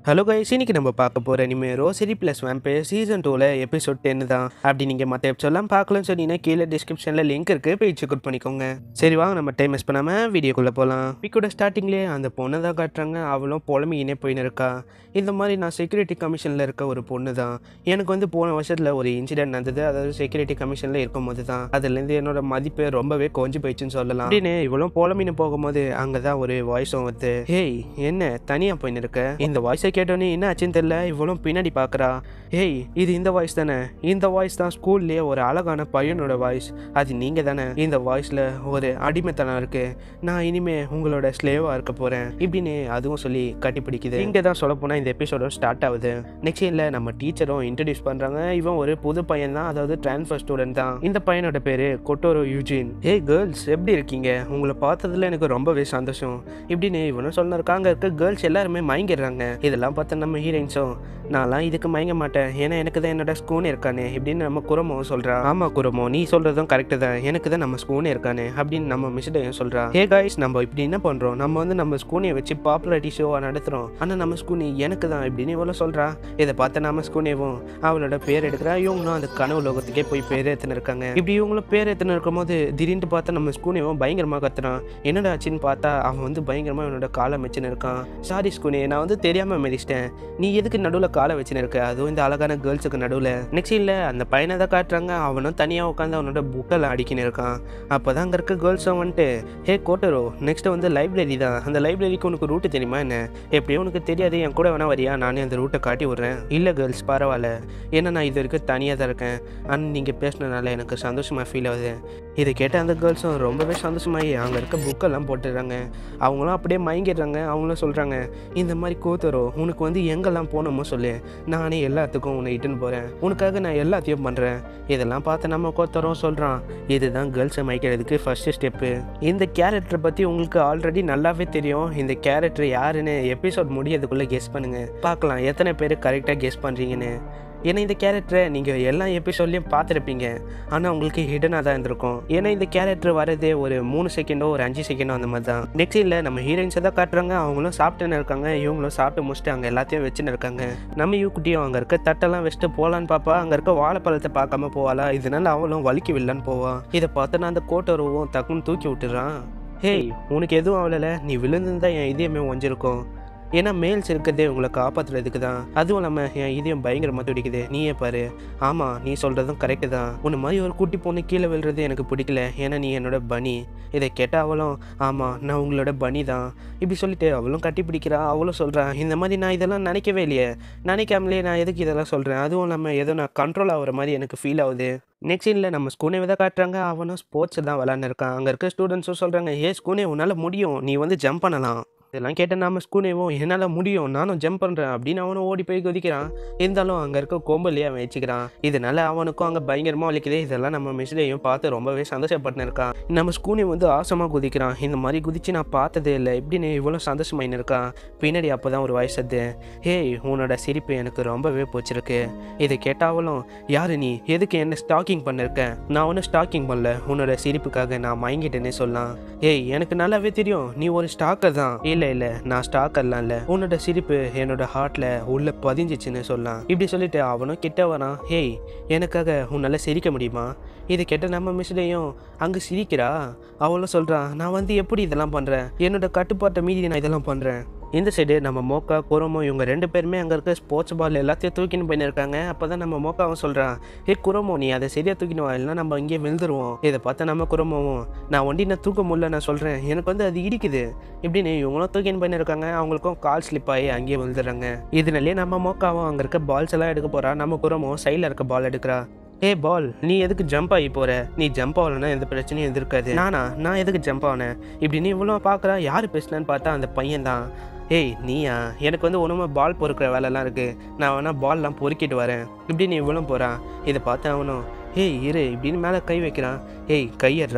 Hello guys இன்னைக்கு நம்ம பார்க்க போகிற இனிமே ரோசரி ப்ளஸ் வேம்பயர் சீசன் டூவில் எபிசோட் டென் தான் அப்படி நீங்கள் மற்ற எபிசோட்லாம் பார்க்கலன்னு சொன்னீங்கன்னா கீழே டிஸ்கிரிப்ஷனில் லிங்க் இருக்குது போய் செக் அவுட் பண்ணிக்கோங்க சரி வாங்க நம்ம டைம் மிஸ் பண்ணாமல் வீடியோக்குள்ளே போகலாம் பிக்கோட ஸ்டார்டிங்லேயே அந்த பொண்ணை தான் காட்டுறாங்க அவளும் புலம்பிக்கினே போயின்னு இருக்கா இந்த மாதிரி நான் செக்யூரிட்டி கமிஷனில் இருக்க ஒரு பொண்ணு தான் எனக்கு வந்து போன வருஷத்தில் ஒரு இன்சிடென்ட் நடந்தது அதாவது செக்யூரிட்டி கமிஷனில் இருக்கும்போது தான் அதுலேருந்து என்னோட மதிப்பு ரொம்பவே கொஞ்சம் போயிடுச்சுன்னு சொல்லலாம் அப்படின்னு இவளும் புலம்பின்னு போகும்போது அங்கே தான் ஒரு வாய்ஸும் வருது ஹேய் என்ன தனியாக போயின்னு இருக்க இந்த வாய்ஸை கேட்டோன்னே என்ன ஆச்சுன்னு தெரியல இவளும் பின்னாடி பார்க்குறா ஹேய் இது இந்த வாய்ஸ் தானே இந்த வாய்ஸ் தான் ஸ்கூல்லேயே ஒரு அழகான பையனோட வாய்ஸ் அது நீங்கள் தானே இந்த வாய்ஸில் ஒரு அடிமைத்தனம் இருக்கு நான் இனிமே உங்களோட ஸ்லேவாக இருக்க போகிறேன் இப்படின்னு அதுவும் சொல்லி கட்டிப்பிடிக்குது இங்கே தான் சொல்ல போனால் இந்த எபிசோடும் ஸ்டார்ட் ஆகுது நெக்ஸ்ட் சீனில் நம்ம டீச்சரும் இன்ட்ரடியூஸ் பண்ணுறாங்க இவன் ஒரு புது பையன் தான் அதாவது ட்ரான்ஸ்ஃபர் ஸ்டூடெண்ட் தான் இந்த பையனோட பேர் கொட்டோரோ யூஜின் ஏய் கேர்ள்ஸ் எப்படி இருக்கீங்க உங்களை பார்த்ததுல எனக்கு ரொம்பவே சந்தோஷம் இப்படின்னு இவனும் சொன்னிருக்காங்க அங்கே இருக்க கேர்ள்ஸ் எல்லாருமே மயங்கிடுறாங்க இதெல்லாம் பார்த்து நம்ம ஹீரோயின்ஸும் நான்லாம் இதுக்கு மயங்க மாட்டேன் ஏன்னா எனக்கு தான் என்னோட ஸ்கூன் இருக்கானே இப்படின்னு நம்ம குரமோ சொல்கிறா ஆமாம் குரமோ நீ சொல்கிறதும் கரெக்டு தான் எனக்கு தான் நம்ம ஸ்கூனே இருக்கானே அப்படின்னு நம்ம மிஸ்டையும் சொல்கிறா ஹே காய்ஸ் நம்ம இப்படி என்ன பண்ணுறோம் நம்ம வந்து நம்ம ஸ்கூனியை வச்சு பாப்புலாரிட்டி ஷோவாக நடத்துகிறோம் ஆனால் நம்ம ஸ்கூனி எனக்கு தான் இப்படின்னு இவ்வளோ சொல்கிறா இதை பார்த்து நம்ம ஸ்கூனேவும் அவளோட பேர் எடுக்கிறா இவங்களும் அந்த கனவு லோகத்துக்கே போய் பேர் எடுத்துன்னு இருக்காங்க இப்படி இவங்களும் பேர் எடுத்துன்னு இருக்கும்போது திடீர்னு பார்த்தா நம்ம ஸ்கூனேவும் பயங்கரமாக கத்துறான் என்னடா ஆச்சுன்னு பார்த்தா அவன் வந்து பயங்கரமாக அவனோட காலை வச்சுன்னு இருக்கான் சாரி ஸ்கூனே நான் வந்து தெரியாமல் மிதிச்சிட்டேன் நீ எதுக்கு நடுவில் காலை வச்சுன்னு இருக்க அதுவும் இந்த அழகான கேர்ள்ஸுக்கு நடுவில் நெக்ஸ்ட் இல்லை அந்த பையனை தான் காட்டுறாங்க அவனும் தனியாக உட்காந்து அவனோட புக்கில் அடிக்கின்னு இருக்கான் அப்போ தான் அங்கே இருக்க கேர்ள்ஸும் வந்துட்டு ஹே கோட்டரோ நெக்ஸ்ட் வந்து லைப்ரரி தான் அந்த லைப்ரரிக்கு உனக்கு ரூட்டு தெரியுமா என்ன எப்படியும் உனக்கு தெரியாது என் கூட வேணா வரியா நானே அந்த ரூட்டை காட்டி விட்றேன் இல்லை கேர்ள்ஸ் பரவாயில்ல ஏன்னா நான் இது வரைக்கும் தனியாக தான் இருக்கேன் ஆனால் நீங்கள் பேசினதுனால எனக்கு சந்தோஷமாக ஃபீல் ஆகுது இதை கேட்ட அந்த கேர்ள்ஸும் ரொம்பவே சந்தோஷமாகி அங்கே இருக்க புக்கெல்லாம் போட்டுடுறாங்க அவங்களும் அப்படியே மயங்கிடுறாங்க அவங்களும் சொல்கிறாங்க இந்த மாதிரி கோத்தரோ உனக்கு வந்து எங்கெல்லாம் போகணுமோ சொல்லு நானே எல்லாத்துக்கும் உன்னை இட்டுன்னு போகிறேன் உனக்காக நான் எல்லாத்தையும் பண்ணுறேன் இதெல்லாம் பார்த்து நம்ம கோத்தரும் சொல்கிறான் இதுதான் கேர்ள்ஸை மயக்கிறதுக்கு ஃபஸ்ட்டு ஸ்டெப்பு இந்த கேரக்டரை பற்றி உங்களுக்கு ஆல்ரெடி நல்லாவே தெரியும் இந்த கேரக்டர் யாருன்னு எபிசோட் முடியறதுக்குள்ளே கெஸ் பண்ணுங்கள் பார்க்கலாம் எத்தனை பேர் கரெக்டாக கெஸ் பண்ணுறீங்கன்னு ஏன்னா இந்த கேரக்டரை நீங்கள் எல்லா எபிசோட்லேயும் பார்த்துருப்பீங்க ஆனால் உங்களுக்கு ஹிடனாக தான் இருந்திருக்கும் ஏன்னா இந்த கேரக்டர் வரதே ஒரு மூணு செகண்டோ ஒரு அஞ்சு செகண்டோ அந்த மாதிரி தான் நெக்ஸ்ட் இல்லை நம்ம ஹீரோயின்ஸை தான் காட்டுறாங்க அவங்களும் சாப்பிட்டுன்னு இருக்காங்க இவங்களும் சாப்பிட்டு முடிச்சுட்டு அங்கே எல்லாத்தையும் வச்சுன்னு இருக்காங்க நம்ம யூக்குட்டியும் அங்கே இருக்க தட்டெல்லாம் வச்சுட்டு போகலான்னு பார்ப்பா அங்கே இருக்க வாழைப்பழத்தை பார்க்காம போவாளா இதனால அவளும் வலிக்கு வில்லன்னு போவா இதை பார்த்து நான் அந்த கோட்டருவும் டக்குன்னு தூக்கி விட்டுறான் ஹேய் உனக்கு எதுவும் ஆகலை நீ விழுந்துருந்தா என் இதயமே ஒஞ்சிருக்கும் ஏன்னா மேல்ஸ் இருக்கிறதே உங்களை காப்பாற்றுறதுக்கு தான் அதுவும் இல்லாமல் என் இதயம் பயங்கரமாக துடிக்குது நீயே பாரு ஆமாம் நீ சொல்கிறதும் கரெக்டு தான் உன்னை மாதிரி ஒரு குட்டி பொண்ணு கீழே விழுறது எனக்கு பிடிக்கல ஏன்னா நீ என்னோட பனி இதை கேட்டால் அவளும் ஆமாம் நான் உங்களோட பனி தான் இப்படி சொல்லிட்டு அவளும் கட்டி பிடிக்கிறா அவளும் சொல்கிறா இந்த மாதிரி நான் இதெல்லாம் நினைக்கவே இல்லையே நினைக்காமலே நான் எதுக்கு இதெல்லாம் சொல்கிறேன் அதுவும் இல்லாமல் ஏதோ நான் கண்ட்ரோல் ஆகிற மாதிரி எனக்கு ஃபீல் ஆகுது நெக்ஸ்ட் சீனில் நம்ம ஸ்கூனே தான் காட்டுறாங்க அவனும் ஸ்போர்ட்ஸ் தான் விளாண்டு இருக்கான் அங்கே இருக்க ஸ்டூடெண்ட்ஸும் சொல்கிறாங்க ஏ ஸ்கூனே உன்னால் முடியும் நீ வந்து ஜம்ப் பண்ணலாம் இதெல்லாம் கேட்ட நாம ஸ்கூனேவும் என்னால் முடியும் நானும் ஜம்ப் பண்ணுறேன் அப்படின்னு அவனும் ஓடி போய் குதிக்கிறான் இருந்தாலும் அங்கே இருக்க கோம்பல்லையே அவன் வச்சுக்கிறான் இதனால அவனுக்கும் அங்கே பயங்கரமாக வலிக்குது இதெல்லாம் நம்ம மிஸ்லேயும் பார்த்து ரொம்பவே சந்தோஷப்பட்டு இருக்கான் நம்ம ஸ்கூனே வந்து ஆசமாக குதிக்கிறான் இந்த மாதிரி குதிச்சு நான் பார்த்ததே இல்லை இப்படின்னு இவ்வளோ சந்தோஷமாயின்னு இருக்கான் பின்னாடி அப்போ தான் ஒரு வயசது ஹேய் உன்னோட சிரிப்பு எனக்கு ரொம்பவே பிடிச்சிருக்கு இதை கேட்டாவலும் யாரு நீ எதுக்கு என்ன ஸ்டாக்கிங் பண்ணிருக்க நான் ஒன்றும் ஸ்டாக்கிங் பண்ணல உன்னோட சிரிப்புக்காக நான் மயங்கிட்டேனே சொல்லலாம் ஏய் எனக்கு நல்லாவே தெரியும் நீ ஒரு ஸ்டாக்கர் தான் இல்லை இல்லை நான் ஸ்டாக்கர்லாம் இல்லை உன்னோட சிரிப்பு என்னோட ஹார்ட்ல உள்ள பதிஞ்சிச்சுன்னு சொல்லலாம் இப்படி சொல்லிட்டு அவனும் கிட்ட வரான் ஹேய் எனக்காக உன்னால சிரிக்க முடியுமா இதை கேட்ட நம்ம மிஸ்லையும் அங்கே சிரிக்கிறா அவளும் சொல்கிறான் நான் வந்து எப்படி இதெல்லாம் பண்ணுறேன் என்னோட கட்டுப்பாட்டை மீறி நான் இதெல்லாம் பண்ணுறேன் இந்த சைடு நம்ம மோக்கா குரோமோ இவங்க ரெண்டு பேருமே அங்கே இருக்க ஸ்போர்ட்ஸ் பால் எல்லாத்தையும் தூக்கின்னு போயிருக்காங்க அப்போ தான் நம்ம மோக்காவும் சொல்கிறான் ஏ குரோமோ நீ அதை சரியாக தூக்கினு வா இல்லைனா நம்ம இங்கே விழுந்துருவோம் இதை பார்த்தா நம்ம குரோமோவும் நான் ஒண்டி நான் தூக்க முடியல நான் சொல்கிறேன் எனக்கு வந்து அது இடிக்குது இப்படின்னு இவங்களும் தூக்கின்னு போயிருக்காங்க அவங்களுக்கும் கால் ஸ்லிப் ஆகி அங்கேயே விழுந்துடுறாங்க இதனாலே நம்ம மோக்காவும் அங்கே இருக்க பால்ஸ் எல்லாம் எடுக்க போகிறா நம்ம குரோமோ சைடில் இருக்க பால் எடுக்கிறா ஏ பால் நீ எதுக்கு ஜம்ப் ஆகி போற நீ ஜம்ப் ஆகலன்னா எந்த பிரச்சனையும் எதிர்க்காது நானா நான் எதுக்கு ஜம்ப் ஆனேன் இப்படின்னு இவ்வளோ பார்க்குறா யார் பேசினான்னு பார்த்தா அந்த பையன் தான் ஏய் நீயா எனக்கு வந்து ஒன்றுமே பால் பொறுக்கிற வேலைலாம் இருக்குது நான் வேணால் பால்லாம் பொறுக்கிட்டு வரேன் இப்படின்னு இவ்வளோ போகிறான் இதை பார்த்து அவனும் ஏய் இரு இப்படின்னு மேலே கை வைக்கிறான் ஏய் கையடுறா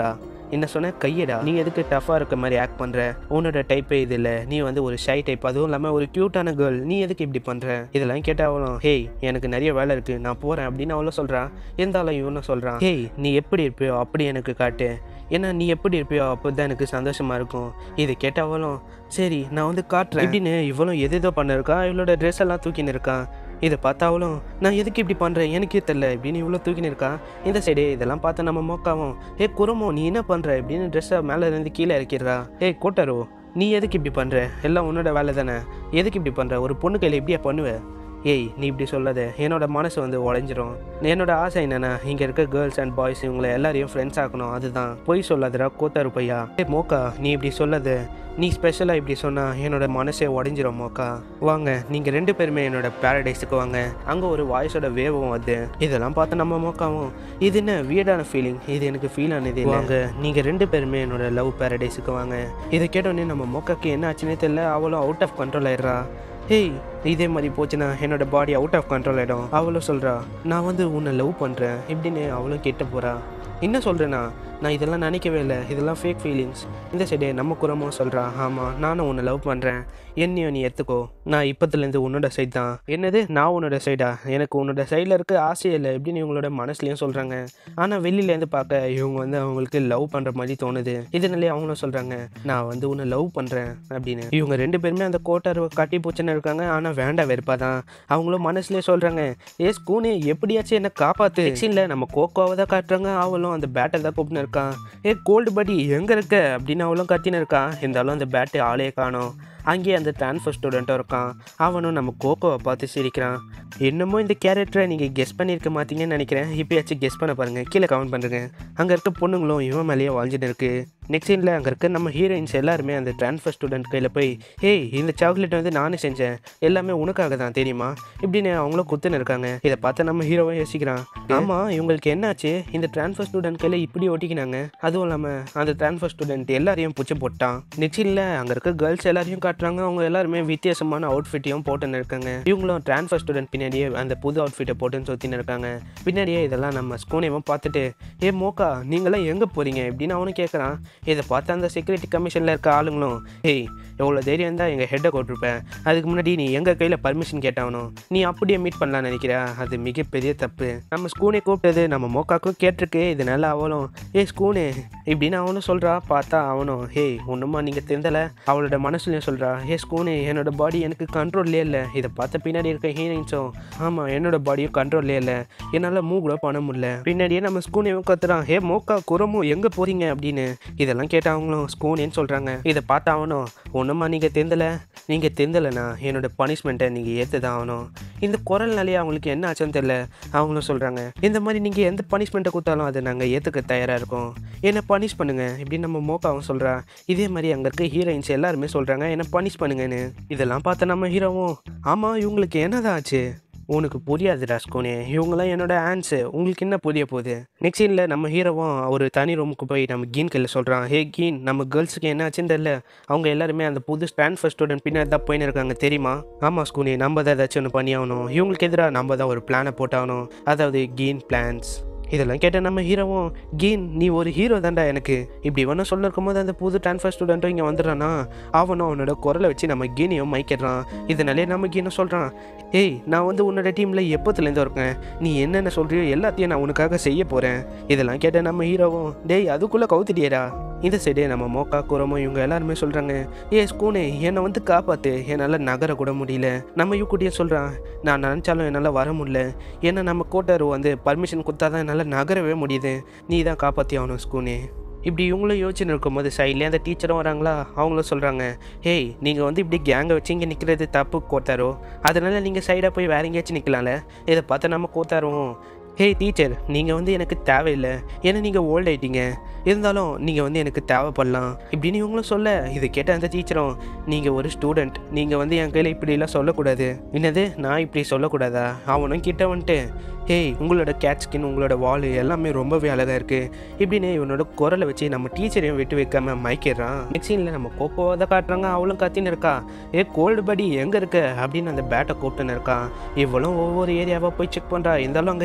என்ன சொன்ன கையடா நீ எதுக்கு டஃப்பாக இருக்க மாதிரி ஆக்ட் பண்ணுற உன்னோட டைப்பே இது இல்லை நீ வந்து ஒரு ஷை டைப் அதுவும் இல்லாமல் ஒரு க்யூட்டான கேர்ள் நீ எதுக்கு இப்படி பண்ணுற இதெல்லாம் கேட்டால் அவளும் ஹேய் எனக்கு நிறைய வேலை இருக்குது நான் போகிறேன் அப்படின்னு அவளும் சொல்கிறான் இருந்தாலும் இவனும் சொல்கிறான் ஹேய் நீ எப்படி இருப்பியோ அப்படி எனக்கு காட்டு ஏன்னா நீ எப்படி இருப்பியோ அப்போ தான் எனக்கு சந்தோஷமாக இருக்கும் இதை கேட்டவளும் சரி நான் வந்து காட்டுறேன் இப்படின்னு இவளும் எது எதோ பண்ணிருக்கா இவளோட ட்ரெஸ் எல்லாம் தூக்கின்னு இருக்கான் இதை பார்த்தாவளும் நான் எதுக்கு இப்படி பண்ணுறேன் எனக்கே தெரில இப்படின்னு இவ்வளோ தூக்கின்னு இருக்கான் இந்த சைடு இதெல்லாம் பார்த்து நம்ம மோக்காவும் ஏ குரமோ நீ என்ன பண்ணுற இப்படின்னு ட்ரெஸ்ஸை மேலே இருந்து கீழே இறக்கிடுறா ஏய் கோட்டரோ நீ எதுக்கு இப்படி பண்ணுற எல்லாம் உன்னோட வேலை தானே எதுக்கு இப்படி பண்ணுற ஒரு பொண்ணு கையில் இப்படியா பண்ணுவ ஏய் நீ இப்படி சொல்லாத என்னோட மனசு வந்து உடஞ்சிரும் என்னோட ஆசை என்னன்னா இங்கே இருக்க கேர்ள்ஸ் அண்ட் பாய்ஸ் இவங்களை எல்லாரையும் ஃப்ரெண்ட்ஸ் ஆக்கணும் அதுதான் பொய் சொல்லாதடா கோத்தாரு பையா ஏ மோக்கா நீ இப்படி சொல்லாத நீ ஸ்பெஷலாக இப்படி சொன்னால் என்னோட மனசே உடஞ்சிரும் மோக்கா வாங்க நீங்கள் ரெண்டு பேருமே என்னோட பேரடைஸுக்கு வாங்க அங்கே ஒரு வாய்ஸோட வேவும் அது இதெல்லாம் பார்த்து நம்ம மோக்காவும் இது என்ன வியர்டான ஃபீலிங் இது எனக்கு ஃபீல் ஆனது வாங்க நீங்கள் ரெண்டு பேருமே என்னோட லவ் பேரடைஸுக்கு வாங்க இதை கேட்டோடனே நம்ம மோக்காக்கு என்ன ஆச்சுன்னே தெரியல அவளும் அவுட் ஆஃப் கண்ட்ரோல் ஆயிடுறா ஹேய் இதே மாதிரி போச்சுன்னா என்னோட பாடி அவுட் ஆஃப் கண்ட்ரோல் ஆகிடும் அவளும் சொல்கிறா நான் வந்து உன்னை லவ் பண்ணுறேன் இப்படின்னு அவளும் கேட்ட போகிறா என்ன சொல்கிறேன்னா நான் இதெல்லாம் நினைக்கவே இல்லை இதெல்லாம் ஃபேக் ஃபீலிங்ஸ் இந்த சைடு நம்ம குரமும் சொல்கிறா ஆமாம் நானும் உன்னை லவ் பண்ணுறேன் என்னையும் நீ எடுத்துக்கோ நான் இப்போத்துலேருந்து உன்னோட சைடு தான் என்னது நான் உன்னோட சைடா எனக்கு உன்னோட சைடில் இருக்க ஆசை இல்லை இப்படின்னு இவங்களோட மனசுலையும் சொல்கிறாங்க ஆனால் வெளியிலேருந்து பார்க்க இவங்க வந்து அவங்களுக்கு லவ் பண்ணுற மாதிரி தோணுது இதனாலே அவங்களும் சொல்கிறாங்க நான் வந்து உன்னை லவ் பண்ணுறேன் அப்படின்னு இவங்க ரெண்டு பேருமே அந்த கோட்டருவை கட்டி பூச்சின்னு இருக்காங்க ஆனால் வேண்டாம் வெறுப்பா தான் அவங்களும் மனசுலேயே சொல்கிறாங்க ஏ ஸ்கூனு எப்படியாச்சும் என்ன காப்பாற்று செக்ஷனில் நம்ம கோகோவை தான் காட்டுறாங்க அவளும் அந்த பேட்டை தான் கூப்பிட்டு இருக்கான் ஏ கோல்டு படி எங்கே இருக்க அப்படின்னு அவளும் கத்தின்னு இருக்கான் இருந்தாலும் அந்த பேட்டு ஆளே காணோம் அங்கேயே அந்த ட்ரான்ஸ்ஃபர் ஸ்டூடெண்ட்டும் இருக்கான் அவனும் நம்ம கோகோவை பார்த்து சிரிக்கிறான் என்னமோ இந்த கேரக்டரை நீங்கள் கெஸ் பண்ணியிருக்க மாட்டீங்கன்னு நினைக்கிறேன் இப்போயாச்சும் கெஸ் பண்ண பாருங்கள் கீழே கமெண்ட் பண்ணுறேங்க அங்கே இருக்க பொண்ணுங்களும் இவன் மேலேயே வாழ்ந்துட்டு இருக்கு நெக்ஸ்ட் சீனில் அங்கே இருக்க நம்ம ஹீரோயின்ஸ் எல்லாருமே அந்த ட்ரான்ஸ்ஃபர் ஸ்டூடெண்ட் கையில் போய் ஹேய் இந்த சாக்லேட் வந்து நானே செஞ்சேன் எல்லாமே உனக்காக தான் தெரியுமா இப்படின்னு அவங்களும் குத்துன்னு இருக்காங்க இதை பார்த்து நம்ம ஹீரோவை யோசிக்கிறான் ஆமாம் இவங்களுக்கு என்னாச்சு இந்த ட்ரான்ஸ்ஃபர் ஸ்டூடெண்ட் கையில் இப்படி ஒட்டிக்கினாங்க அதுவும் இல்லாமல் அந்த ட்ரான்ஸ்ஃபர் ஸ்டூடெண்ட் எல்லாரையும் பிடிச்சி போட்டான் நெக்ஸ்ட் சீனில் அங்கே இருக்க கேர்ள்ஸ் எல்லாரையும் காட்டுறாங்க அவங்க எல்லாருமே வித்தியாசமான அவுட்ஃபிட்டையும் போட்டுன்னு இருக்காங்க இவங்களும் ட்ரான்ஸ்ஃபர் ஸ்டூடெண்ட் பின்னாடியே அந்த புது அவுட்ஃபிட்டை போட்டுன்னு சுற்றின்னு இருக்காங்க பின்னாடியே இதெல்லாம் நம்ம ஸ்கூனையும் பார்த்துட்டு ஏ மோக்கா நீங்களாம் எங்கே போகிறீங்க இப்படின்னு அவனும் கேட்குறான் இதை பார்த்து அந்த செக்யூரிட்டி கமிஷனில் இருக்க ஆளுங்களும் ஏய் எவ்வளோ தைரியம் தான் எங்கள் ஹெட்டை கொட்டிருப்பேன் அதுக்கு முன்னாடி நீ எங்கள் கையில் பர்மிஷன் கேட்டாகணும் நீ அப்படியே மீட் பண்ணலாம்னு நினைக்கிறியா அது மிகப்பெரிய தப்பு நம்ம ஸ்கூனை கூப்பிட்டது நம்ம மோக்காக்கும் கேட்டிருக்கு இதனால அவளும் ஏ ஸ்கூனு இப்படின்னு அவனும் சொல்கிறா பார்த்தா அவனும் ஹேய் ஒன்றுமா நீங்கள் தெரிந்தலை அவளோட மனசுலையும் சொல்கிறா ஹே ஸ்கூனு என்னோட பாடி எனக்கு கண்ட்ரோல்லே இல்லை இதை பார்த்த பின்னாடி இருக்க ஹீரோயின்ஸும் ஆமாம் என்னோட பாடியும் கண்ட்ரோல்லே இல்லை என்னால் மூவ் கூட பண்ண முடியல பின்னாடியே நம்ம ஸ்கூனையும் கத்துறான் ஹே மோக்கா குரமு எங்கே போகிறீங்க அப்படின்னு இதெல்லாம் கேட்ட அவங்களும் ஸ்கூனேன்னு சொல்கிறாங்க இதை பார்த்து அவனும் ஒன்றுமா நீங்கள் தெரிந்தலை நீங்கள் தெரிந்தலைண்ணா என்னோட பனிஷ்மெண்ட்டை நீங்கள் ஏற்று தான் ஆகணும் இந்த குரல்னாலே அவங்களுக்கு என்ன ஆச்சுன்னு தெரில அவங்களும் சொல்கிறாங்க இந்த மாதிரி நீங்கள் எந்த பனிஷ்மெண்ட்டை கொடுத்தாலும் அதை நாங்கள் ஏற்றுக்க தயாராக இருக்கோம் என்னை பனிஷ் பண்ணுங்க இப்படின்னு நம்ம மோக்காவும் சொல்கிறா இதே மாதிரி அங்கே இருக்க ஹீரோயின்ஸ் எல்லாருமே சொல்கிறாங்க என்னை பனிஷ் பண்ணுங்கன்னு இதெல்லாம் பார்த்த நம்ம ஹீரோவும் ஆமாம் இவங்களுக்கு என்னதான் ஆச்சு உனக்கு புரியாது ராஸ்கோனே இவங்களாம் என்னோட ஆன்ஸு உங்களுக்கு என்ன புரிய போகுது நெக்ஸ்ட் சீனில் நம்ம ஹீரோவும் ஒரு தனி ரூமுக்கு போய் நம்ம கீன் கையில் சொல்கிறான் ஹே கீன் நம்ம கேர்ள்ஸுக்கு என்ன ஆச்சுன்னு தெரியல அவங்க எல்லாருமே அந்த புது ஸ்டான்ஃபர் ஸ்டூடெண்ட் பின்னாடி தான் போயின்னு இருக்காங்க தெரியுமா ஆமாம் ஸ்கூனே நம்ம தான் ஏதாச்சும் ஒன்று பண்ணி ஆகணும் இவங்களுக்கு எதிராக நம்ம தான் ஒரு பிளானை போட்டாகணும் அதாவது கீன் பிளான்ஸ் இதெல்லாம் கேட்ட நம்ம ஹீரோவும் கீன் நீ ஒரு ஹீரோ தான்டா எனக்கு இப்படி ஒன்றும் சொல்ல இருக்கும்போது அந்த புது ட்ரான்ஸ்ஃபர் ஸ்டூடெண்ட்டும் இங்கே வந்துடுறானா அவனும் அவனோட குரலை வச்சு நம்ம கீனையும் மைக்கிடுறான் இதனாலே நம்ம கீனும் சொல்கிறான் ஏய் நான் வந்து உன்னோட டீமில் எப்போத்துலேருந்து இருக்கேன் நீ என்னென்ன சொல்கிறியோ எல்லாத்தையும் நான் உனக்காக செய்ய போகிறேன் இதெல்லாம் கேட்ட நம்ம ஹீரோவும் டேய் அதுக்குள்ளே கவுத்துட்டியேடா இந்த சைடு நம்ம மோக்கா குரமோ இவங்க எல்லாருமே சொல்கிறாங்க ஏ ஸ்கூனே என்னை வந்து காப்பாற்று என்னால் நகர கூட முடியல நம்ம யூக்குட்டியும் சொல்கிறான் நான் நினச்சாலும் என்னால் வர முடியல ஏன்னா நம்ம கோட்டர் வந்து பர்மிஷன் கொடுத்தா தான் என்னால் நகரவே முடியுது நீ தான் காப்பாற்றி ஆகணும் ஸ்கூனே இப்படி இவங்களும் யோசிச்சுன்னு இருக்கும்போது சைட்லேயே அந்த டீச்சரும் வராங்களா அவங்களும் சொல்கிறாங்க ஹேய் நீங்கள் வந்து இப்படி கேங்கை வச்சு இங்கே நிற்கிறது தப்பு கோத்தாரோ அதனால் நீங்கள் சைடாக போய் வேற எங்கேயாச்சும் நிற்கலாம்ல இதை பார்த்து நம்ம கோத்தாரோம் ஹேய் டீச்சர் நீங்கள் வந்து எனக்கு தேவையில்லை ஏன்னா நீங்கள் ஓல்ட் ஆயிட்டீங்க இருந்தாலும் நீங்கள் வந்து எனக்கு தேவைப்படலாம் இப்படின்னு இவங்களும் சொல்ல இதை கேட்ட அந்த டீச்சரும் நீங்கள் ஒரு ஸ்டூடெண்ட் நீங்கள் வந்து என் கையில் இப்படிலாம் சொல்லக்கூடாது என்னது நான் இப்படி சொல்லக்கூடாதா அவனும் கிட்ட வந்துட்டு ஹேய் உங்களோட கேட் ஸ்கின் உங்களோட வால் எல்லாமே ரொம்பவே அழகாக இருக்குது இப்படின்னு இவனோட குரலை வச்சு நம்ம டீச்சரையும் விட்டு வைக்காம மயக்கிடுறான் நெக்ஸ்ட் சீனில் நம்ம கோகோவை தான் காட்டுறாங்க அவளும் கத்தின்னு இருக்கா ஏ கோல்டு படி எங்கே இருக்க அப்படின்னு அந்த பேட்டை கூப்பிட்டுன்னு இருக்கான் இவளும் ஒவ்வொரு ஏரியாவாக போய் செக் பண்ணுறா இருந்தாலும் அங்கே யாரையுமே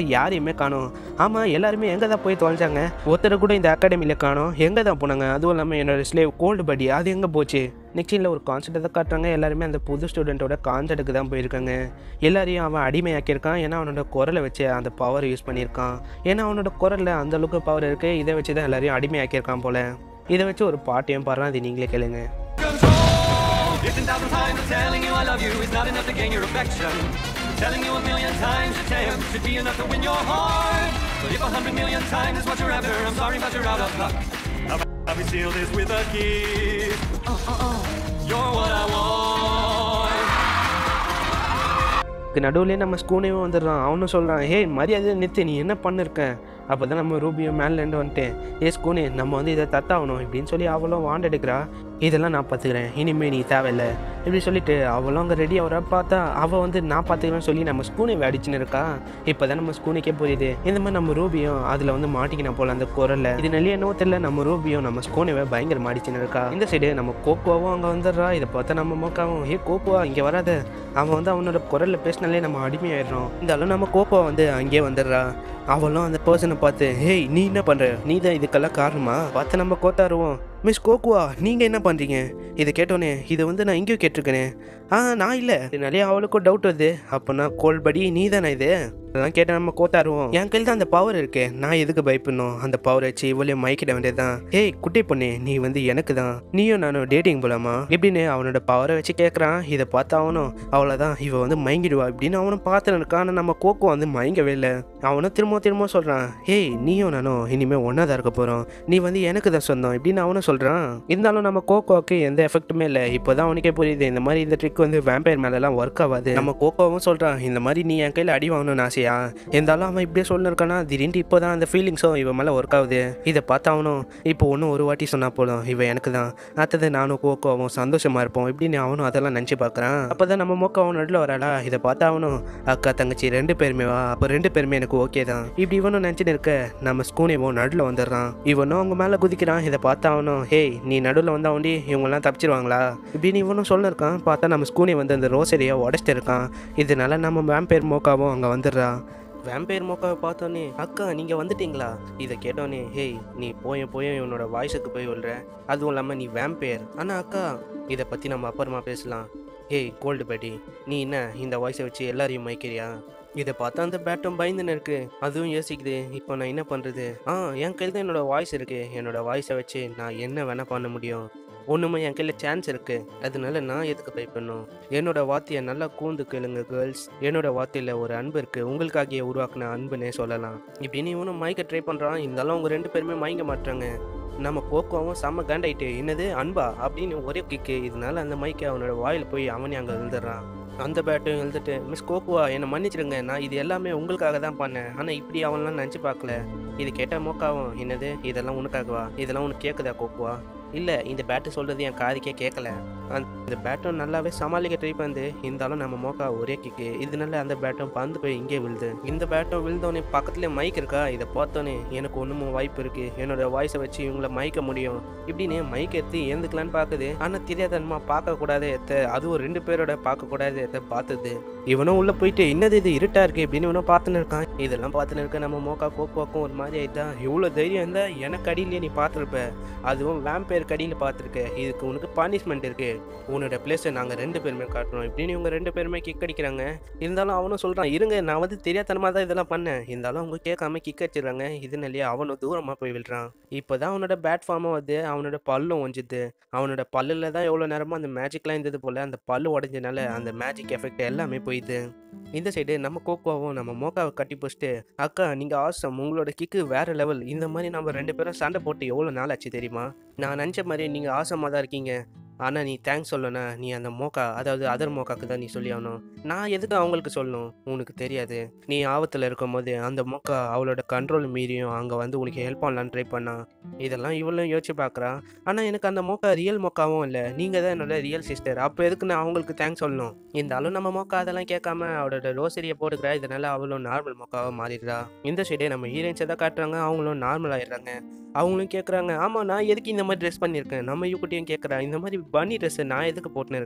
யாரையுமே காணோம் ஆமாம் எல்லாருமே எங்கே தான் போய் தொலைஞ்சாங்க ஒருத்தரை கூட இந்த அகாடமியில் காணோம் எங்கே தான் போனாங்க அதுவும் இல்லாமல் என்னோட ஸ்லேவ் கோல்டு படி அது எங்கே போச்சு நெக்ஸ்ட் இல்லை ஒரு கான்செர்ட்டை தான் காட்டுறாங்க எல்லாருமே அந்த புது ஸ்டூடெண்ட்டோட கான்செர்ட்டுக்கு தான் போயிருக்காங்க எல்லாரையும் அவன் அடிமையாக்கியிருக்கான் ஏன்னா அவனோட குரலை வச்சு அந்த பவர் யூஸ் பண்ணியிருக்கான் ஏன்னா அவனோட குரலில் அந்த அளவுக்கு பவர் இருக்குது இதை வச்சு தான் எல்லாரையும் அடிமையாக்கியிருக்கான் போல இதை வச்சு ஒரு பாட்டையும் பாடுறான் அது நீங்களே கேளுங்க control. If ten thousand times of telling you I love you is not enough to gain your affection, telling you a million times to tell should be enough to win your heart. But if a hundred million times is what you're after, I'm sorry, but you're out of luck. I'll probably seal this with a kiss. Uh, uh, uh. You're what I want. நடுவுலேயே நம்ம ஸ்கூனையும் வந்துடுறான் அவனும் சொல்கிறான் ஹே மரியாதை நிறுத்து நீ என்ன பண்ணிருக்க அப்போ தான் நம்ம ரூபியும் மேலேருந்து வந்துட்டேன் ஏ ஸ்கூனே நம்ம வந்து இதை தத்தாகணும் இப்படின்னு சொல்லி அவளும் வாண்ட் எடுக்கிறா இதெல்லாம் நான் பார்த்துக்கிறேன் இனிமே நீ தேவையில்லை இப்படி சொல்லிட்டு அவளும் அங்கே ரெடி ஆகிறா பார்த்தா அவள் வந்து நான் பார்த்துக்கிறேன்னு சொல்லி நம்ம ஸ்கூனை அடிச்சுன்னு இருக்கா இப்போ தான் நம்ம ஸ்கூனுக்கே புரியுது இந்த மாதிரி நம்ம ரூபியும் அதில் வந்து மாட்டிக்கின போல அந்த குரலில் இது நல்ல என்னவோ தெரியல நம்ம ரூபியும் நம்ம ஸ்கூனை பயங்கர மாடிச்சுன்னு இருக்கா இந்த சைடு நம்ம கோக்குவாவும் அங்கே வந்துடுறா இதை பார்த்தா நம்ம மோக்காவும் ஏ கோக்குவா இங்கே வராத அவன் வந்து அவனோட குரலில் பேசினாலே நம்ம அடிமையாயிடுறோம் இருந்தாலும் நம்ம கோக்குவா வந்து அங்கேயே வந்துடுறா அவளும் அந்த பர்சனை பார்த்து ஹேய் நீ என்ன பண்ணுற நீ தான் இதுக்கெல்லாம் காரணமா பார்த்து நம்ம கோத்தாருவோம் மிஸ் கோகுவா நீங்கள் என்ன பண்ணுறீங்க இதை கேட்டோன்னே இதை வந்து நான் எங்கேயோ கேட்டிருக்கேனே ஆ நான் இல்லை நிறைய அவளுக்கும் டவுட் வருது அப்போனா கோல்படி நீ தானே இது அதெல்லாம் கேட்டால் நம்ம கோத்தாருவோம் என் கையில் தான் அந்த பவர் இருக்கே நான் எதுக்கு பயப்படணும் அந்த பவர் வச்சு இவ்வளோ மயக்கிட வேண்டியதுதான் ஏய் குட்டி பொண்ணு நீ வந்து எனக்கு தான் நீயும் நானும் டேட்டிங் போலாமா இப்படின்னு அவனோட பவரை வச்சு கேட்குறான் இதை பார்த்து அவனும் அவ்வளோதான் இவ வந்து மயங்கிடுவா இப்படின்னு அவனும் பார்த்துன்னு இருக்கான் ஆனால் நம்ம கோக்கோ வந்து மயங்கவே இல்லை அவனும் திரும்ப திரும்ப சொல்கிறான் ஏய் நீயும் நானும் இனிமேல் ஒன்றா தான் இருக்க போகிறோம் நீ வந்து எனக்கு தான் சொந்தம் இப்படின்னு அவனும் சொல்கிறான் இருந்தாலும் நம்ம கோகோவுக்கு எந்த எஃபெக்ட்டுமே இல்லை இப்போ தான் அவனுக்கே புரியுது இந்த மாதிரி இந்த ட்ரிக் வந்து வேம்பயர் மேலெலாம் ஒர்க் ஆகாது நம்ம கோகோவும் சொல்கிறான் இந்த மாதிரி நீ என் கையில் அடி வாங்கணும்னு ஆசையா இருந்தாலும் அவன் இப்படியே சொல்லிருக்கானா திடீர்னு இப்போ தான் அந்த ஃபீலிங்ஸும் இவன் மேலே ஒர்க் ஆகுது இதை பார்த்து அவனும் இப்போ ஒன்றும் ஒரு வாட்டி சொன்னா போதும் இவன் எனக்கு தான் அடுத்தது நானும் கோகோவும் சந்தோஷமாக இருப்போம் இப்படின்னு அவனும் அதெல்லாம் நினச்சி பார்க்குறான் அப்போ தான் நம்ம மோக்காவும் நடுவில் வராளா இதை பார்த்து அவனும் அக்கா தங்கச்சி ரெண்டு பேருமே வா அப்போ ரெண்டு பேருமே எனக்கு ஓகே தான் இப்படி இவனும் நினச்சின்னு இருக்க நம்ம ஸ்கூனேவும் நடுவில் வந்துடுறான் இவனும் அவங்க மேலே குதிக்கிறான் இதை பார்த்து அவனும் ஹேய் நீ நடுவில் வந்தா ஒண்டி இவங்கெல்லாம் தப்பிச்சிருவாங்களா இப்படின்னு இவனும் சொல்லிருக்கான் பார்த்தா நம்ம ஸ்கூனே வந்து அந்த ரோசரியை உடச்சிட்டு இருக்கான் இதனால நம்ம வேம்பேர் மோக்காவும் அங்கே வந்துடுறா வேம்பேர் மோக்காவை பார்த்தோன்னே அக்கா நீங்கள் வந்துட்டீங்களா இதை கேட்டோன்னே ஹேய் நீ போய போய இவனோட வாய்ஸுக்கு போய் விழுற அதுவும் இல்லாமல் நீ வேம்பேர் ஆனால் அக்கா இதை பற்றி நம்ம அப்புறமா பேசலாம் ஏய் கோல்டு பேட்டி நீ என்ன இந்த வாய்ஸை வச்சு எல்லாரையும் மயக்கிறியா இதை பார்த்தா அந்த பேட்டும் பயந்துன்னு இருக்கு அதுவும் யோசிக்குது இப்போ நான் என்ன பண்ணுறது ஆ என் கையில் தான் என்னோட வாய்ஸ் இருக்கு என்னோட வாய்ஸை வச்சு நான் என்ன வேணால் பண்ண முடியும் ஒன்றுமே என் கையில் சான்ஸ் இருக்கு அதனால நான் எதுக்கு பயப்படணும் என்னோட வார்த்தையை நல்லா கூர்ந்து கேளுங்க கேர்ள்ஸ் என்னோட வார்த்தையில் ஒரு அன்பு இருக்கு உங்களுக்காகிய உருவாக்குன அன்புனே சொல்லலாம் இப்படின்னு இவனும் மயக்க ட்ரை பண்ணுறான் இருந்தாலும் அவங்க ரெண்டு பேருமே மயங்க மாட்டாங்க நம்ம கோக்கோவும் செம்ம காண்டாயிட்டு என்னது அன்பா அப்படின்னு ஒரே கிக்கு இதனால அந்த மைக்கை அவனோட வாயில் போய் அவனே அங்கே எழுதுறான் அந்த பேட்டும் எழுந்துட்டு மிஸ் கோக்குவா என்னை மன்னிச்சிடுங்க நான் இது எல்லாமே உங்களுக்காக தான் பண்ணேன் ஆனால் இப்படி அவன்லாம் நினச்சி பார்க்கல இது கேட்ட மோக்காவும் என்னது இதெல்லாம் உனக்காகவா இதெல்லாம் உனக்கு கேட்குதா கோக்குவா இல்லை இந்த பேட்டு சொல்கிறது என் காதுக்கே கேட்கல அந்த பேட்டும் நல்லாவே சமாளிக்க ட்ரை பண்ணுது இருந்தாலும் நம்ம மோக்கா ஒரே கிக்கு இதனால அந்த பேட்டும் பந்து போய் இங்கே விழுது இந்த பேட்டும் விழுந்தோடனே பக்கத்துலேயே மைக் இருக்கா இதை பார்த்தோன்னே எனக்கு ஒன்றுமும் வாய்ப்பு இருக்கு என்னோட வாய்ஸை வச்சு இவங்கள மயக்க முடியும் இப்படின்னு மைக் எடுத்து ஏந்துக்கலான்னு பார்க்குது ஆனால் தெரியாதனமா பார்க்கக்கூடாது எத்த அதுவும் ரெண்டு பேரோட பார்க்கக்கூடாது எத்த பார்த்தது இவனும் உள்ளே போயிட்டு என்னது இது இருட்டா இருக்கு இப்படின்னு இவனும் பார்த்துன்னு இருக்கான் இதெல்லாம் பார்த்துன்னு இருக்க நம்ம மோக்கா கோக்குவாக்கும் ஒரு மாதிரி ஆயிட்டா இவ்வளோ தைரியம் இருந்தால் எனக்கு அடியிலேயே நீ பார்த்துருப்ப அதுவும் வேம்பேர் கடியில் பார்த்துருக்க இதுக்கு உனக்கு பனிஷ்மெண்ட் இருக்கு உன்னோட பிளேஸை நாங்கள் ரெண்டு பேருமே காட்டுறோம் இப்படின்னு இவங்க ரெண்டு பேருமே கிக் அடிக்கிறாங்க இருந்தாலும் அவனும் சொல்கிறான் இருங்க நான் வந்து தெரியாதனமாக தான் இதெல்லாம் பண்ணேன் இருந்தாலும் அவங்க கேட்காம கிக் அடிச்சிடுறாங்க இதனாலேயே அவனும் தூரமாக போய் விழுறான் இப்போ தான் அவனோட பேட் ஃபார்மும் வந்து அவனோட பல்லும் ஒஞ்சுது அவனோட பல்லில் தான் எவ்வளோ நேரமாக அந்த மேஜிக்லாம் இருந்தது போல் அந்த பல்லு உடஞ்சனால அந்த மேஜிக் எஃபெக்ட் எல்லாமே போயிடுது இந்த சைடு நம்ம கோக்குவாவும் நம்ம மோக்காவை கட்டி பிடிச்சிட்டு அக்கா நீங்கள் ஆசம் உங்களோட கிக்கு வேற லெவல் இந்த மாதிரி நம்ம ரெண்டு பேரும் சண்டை போட்டு எவ்வளோ நாள் ஆச்சு தெரியுமா நான் நினச்ச மாதிரி நீங்கள் ஆசமாக தான் இருக்கீங்க ஆனால் நீ தேங்க்ஸ் சொல்லணா நீ அந்த மோக்கா அதாவது அதர் மோக்காக்கு தான் நீ சொல்லி ஆகணும் நான் எதுக்கு அவங்களுக்கு சொல்லணும் உனக்கு தெரியாது நீ ஆபத்தில் இருக்கும்போது அந்த மோக்கா அவளோட கண்ட்ரோல் மீறியும் அங்கே வந்து உனக்கு ஹெல்ப் பண்ணலான்னு ட்ரை பண்ணா இதெல்லாம் இவளும் யோசிச்சு பார்க்குறா ஆனால் எனக்கு அந்த மோக்கா ரியல் மோக்காவும் இல்லை நீங்கள் தான் என்னோட ரியல் சிஸ்டர் அப்போ எதுக்கு நான் அவங்களுக்கு தேங்க்ஸ் சொல்லணும் இருந்தாலும் நம்ம மோக்கா அதெல்லாம் கேட்காம அவளோட ரோசரியை போட்டுக்கிறா இதனால அவளும் நார்மல் மோக்காவாக மாறிடுறா இந்த சைடே நம்ம ஹீரோயின்ஸை தான் காட்டுறாங்க அவங்களும் நார்மல் ஆயிடுறாங்க அவங்களும் கேட்குறாங்க ஆமாம் நான் எதுக்கு இந்த மாதிரி ட்ரெஸ் பண்ணியிருக்கேன் நம்ம யூக்கிட்டையும் கேட்குறா இந்த மாதிரி பனி ட்ரெஸ்ஸை நான் எதுக்கு போட்டுன்னு இருக்கேன்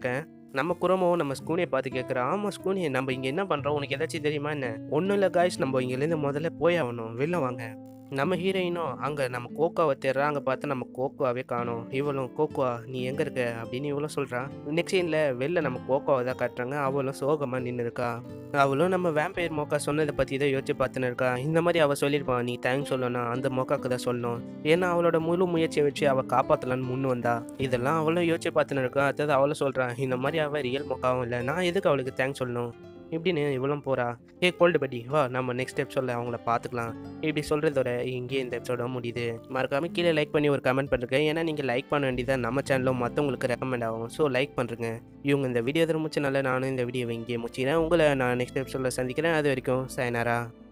நம்ம குரமோ நம்ம ஸ்கூனியை பார்த்து கேட்குறோம் ஆமாம் ஸ்கூனியை நம்ம இங்கே என்ன பண்ணுறோம் உனக்கு ஏதாச்சும் தெரியுமா என்ன ஒன்றும் இல்லை காய்ஸ் நம்ம இங்கேருந்து முதல்ல போய் ஆகணும் வெளில வாங்க நம்ம ஹீரோயினும் அங்கே நம்ம கோக்காவை தேடுறா அங்கே பார்த்து நம்ம கோக்குவாவே காணோம் இவளும் கோக்குவா நீ எங்கே இருக்க அப்படின்னு இவளும் சொல்கிறான் நெக்ஸ்ட் சீனில் வெளில நம்ம கோக்குவாவை தான் காட்டுறாங்க அவளும் சோகமாக நின்று இருக்கா அவளும் நம்ம வேம்பயர் மோக்கா சொன்னதை பற்றி தான் யோசிச்சு பார்த்துன்னு இருக்கா இந்த மாதிரி அவள் சொல்லியிருப்பான் நீ தேங்க்ஸ் சொல்லணும் அந்த மோக்காக்கு தான் சொல்லணும் ஏன்னா அவளோட முழு முயற்சியை வச்சு அவள் காப்பாற்றலான்னு முன் வந்தா இதெல்லாம் அவளும் யோசிச்சு பார்த்துன்னு இருக்கா அடுத்தது அவளும் சொல்கிறான் இந்த மாதிரி அவள் ரியல் மோக்காவும் இல்லை நான் எதுக்கு அவளுக்கு தேங்க்ஸ் சொல்லணும் இப்படின்னு இவளும் போகிறா ஏ கோல்டு பட்டி வா நம்ம நெக்ஸ்ட் எபிசோடில் அவங்கள பார்த்துக்கலாம் இப்படி சொல்கிறதோட இங்கே இந்த எபிசோட முடியுது மறக்காம கீழே லைக் பண்ணி ஒரு கமெண்ட் பண்ணுறேன் ஏன்னா நீங்கள் லைக் பண்ண வேண்டியதாக நம்ம சேனலும் மற்றவங்களுக்கு ரெக்கமெண்ட் ஆகும் ஸோ லைக் பண்ணுறேங்க இவங்க இந்த வீடியோ எதிர முடிச்சனால நானும் இந்த வீடியோவை இங்கே முடிச்சிக்கிறேன் உங்களை நான் நெக்ஸ்ட் எபிசோடில் சந்திக்கிறேன் அது வரைக்கும் சயனாரா